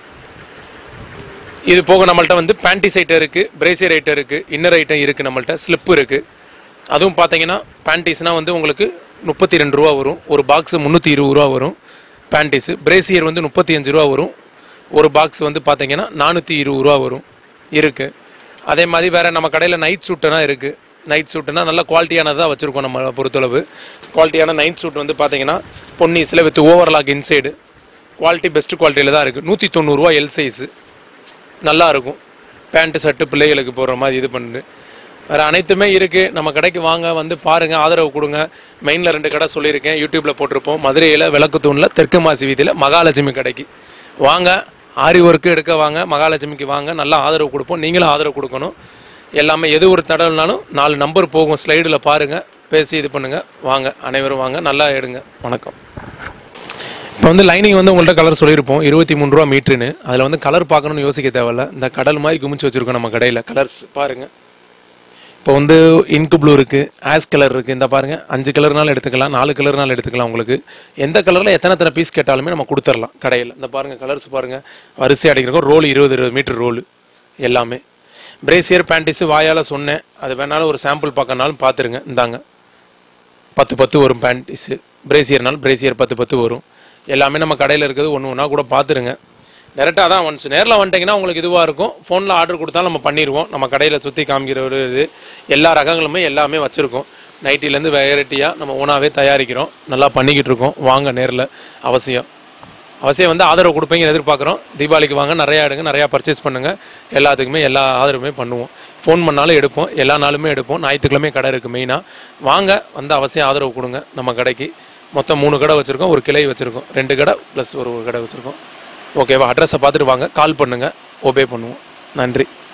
இது போக நம்மள்ட்ட வந்து பேண்டிஸ் ஐட்டம் இருக்குது பிரேசியர் ஐட்டம் இருக்குது இன்னர் ஐட்டம் இருக்குது நம்மள்ட்ட ஸ்லிப்பு இருக்குது அதுவும் பார்த்தீங்கன்னா பேண்டிஸ்னால் வந்து உங்களுக்கு முப்பத்தி ரெண்டு ரூபா வரும் ஒரு பாக்ஸ் முந்நூற்றி இருபது ரூபா வரும் பேண்டிஸு பிரேசியர் வந்து முப்பத்தி அஞ்சு ரூபா வரும் ஒரு பாக்ஸ் வந்து பார்த்தீங்கன்னா நானூற்றி இருபது ரூபா வரும் இருக்குது அதே மாதிரி வேறு நம்ம கடையில் நைட் சூட்டுனா இருக்குது நைட் சூட்டுனா நல்ல குவாலிட்டியானதாக வச்சுருக்கோம் நம்ம பொறுத்தளவு குவாலிட்டியான நைட் சூட் வந்து பார்த்தீங்கன்னா பொன்னிஸில் with overlock inside quality best குவாலிட்டியில் தான் இருக்குது நூற்றி தொண்ணூறுரூவா எல் சைஸு நல்லா இருக்கும் பேண்ட்டு ஷர்ட்டு பிள்ளைகளுக்கு போடுற மாதிரி இது பண்ணுது வேறு அனைத்துமே இருக்குது நம்ம கடைக்கு வாங்க வந்து பாருங்கள் ஆதரவு கொடுங்க மெயினில் ரெண்டு கடை சொல்லியிருக்கேன் யூடியூப்பில் போட்டிருப்போம் மதுரையில் விளக்குத்தூணில் தெற்கு மாசி வீதியில் மகாலட்சுமி கடைக்கு வாங்க ஆரி ஒர்க்கு எடுக்க வாங்க மகாலட்சுமிக்கு வாங்க நல்லா ஆதரவு கொடுப்போம் நீங்களும் ஆதரவு கொடுக்கணும் எல்லாமே எது ஒரு தடவைனாலும் நாலு நம்பர் போகும் ஸ்லைடில் பாருங்கள் பேசி இது பண்ணுங்கள் வாங்க அனைவரும் வாங்க நல்லா எடுங்க வணக்கம் இப்போ வந்து லைனிங் வந்து உங்கள்ட்ட கலர் சொல்லியிருப்போம் இருபத்தி மூணு ரூபா மீட்ருன்னு அதில் வந்து கலர் பார்க்கணும்னு யோசிக்க தேவையில்ல இந்த கடல் மாதிரி குமிச்சு வச்சுருக்கோம் நம்ம கடையில் கலர்ஸ் பாருங்கள் இப்போ வந்து இன்கு ப்ளூ இருக்குது ஆஸ் கலர் இருக்குது இந்த பாருங்கள் அஞ்சு கலர்னாலும் எடுத்துக்கலாம் நாலு கலர்னாலும் எடுத்துக்கலாம் உங்களுக்கு எந்த கலரில் எத்தனை எத்தனை பீஸ் கேட்டாலுமே நம்ம கொடுத்துடலாம் கடையில் இந்த பாருங்கள் கலர்ஸ் பாருங்கள் வரிசை அடிக்கிறோம் ரோல் இருபது இருபது மீட்டர் ரோல் எல்லாமே பிரேசியர் பேண்டிஸு வாயால் சொன்னேன் அது வேணாலும் ஒரு சாம்பிள் பார்க்கனாலும் பார்த்துருங்க இந்தாங்க பத்து பத்து வரும் பேண்டிஸு பிரேசியர்னாலும் பிரேசியர் பத்து பத்து வரும் எல்லாமே நம்ம கடையில் இருக்கிறது ஒன்று ஒன்றா கூட பார்த்துருங்க டேரெக்டாக தான் ஒன்ஸ் நேரில் வந்துட்டிங்கன்னா உங்களுக்கு இதுவாக இருக்கும் ஃபோனில் ஆர்டர் கொடுத்தாலும் நம்ம பண்ணிடுவோம் நம்ம கடையில் சுற்றி காமிக்கிற ஒரு இது எல்லா ரகங்களுமே எல்லாமே வச்சுருக்கோம் நைட்டிலேருந்து வெரைட்டியாக நம்ம ஓனாகவே தயாரிக்கிறோம் நல்லா பண்ணிக்கிட்டு இருக்கோம் வாங்க நேரில் அவசியம் அவசியம் வந்து ஆதரவு கொடுப்பீங்கன்னு எதிர்பார்க்குறோம் தீபாவளிக்கு வாங்க நிறையா எடுங்க நிறையா பர்ச்சேஸ் பண்ணுங்கள் எல்லாத்துக்குமே எல்லா ஆதரவுமே பண்ணுவோம் ஃபோன் பண்ணாலும் எடுப்போம் எல்லா நாளுமே எடுப்போம் ஞாயிற்றுக்கிழமை கடை இருக்குது மெயினாக வாங்க வந்து அவசியம் ஆதரவு கொடுங்க நம்ம கடைக்கு மொத்தம் மூணு கடை வச்சுருக்கோம் ஒரு கிளை வச்சுருக்கோம் ரெண்டு கடை ப்ளஸ் ஒரு கடை வச்சுருக்கோம் ஓகேவா அட்ரஸை பார்த்துட்டு வாங்க கால் பண்ணுங்கள் ஒபே பண்ணுவோம் நன்றி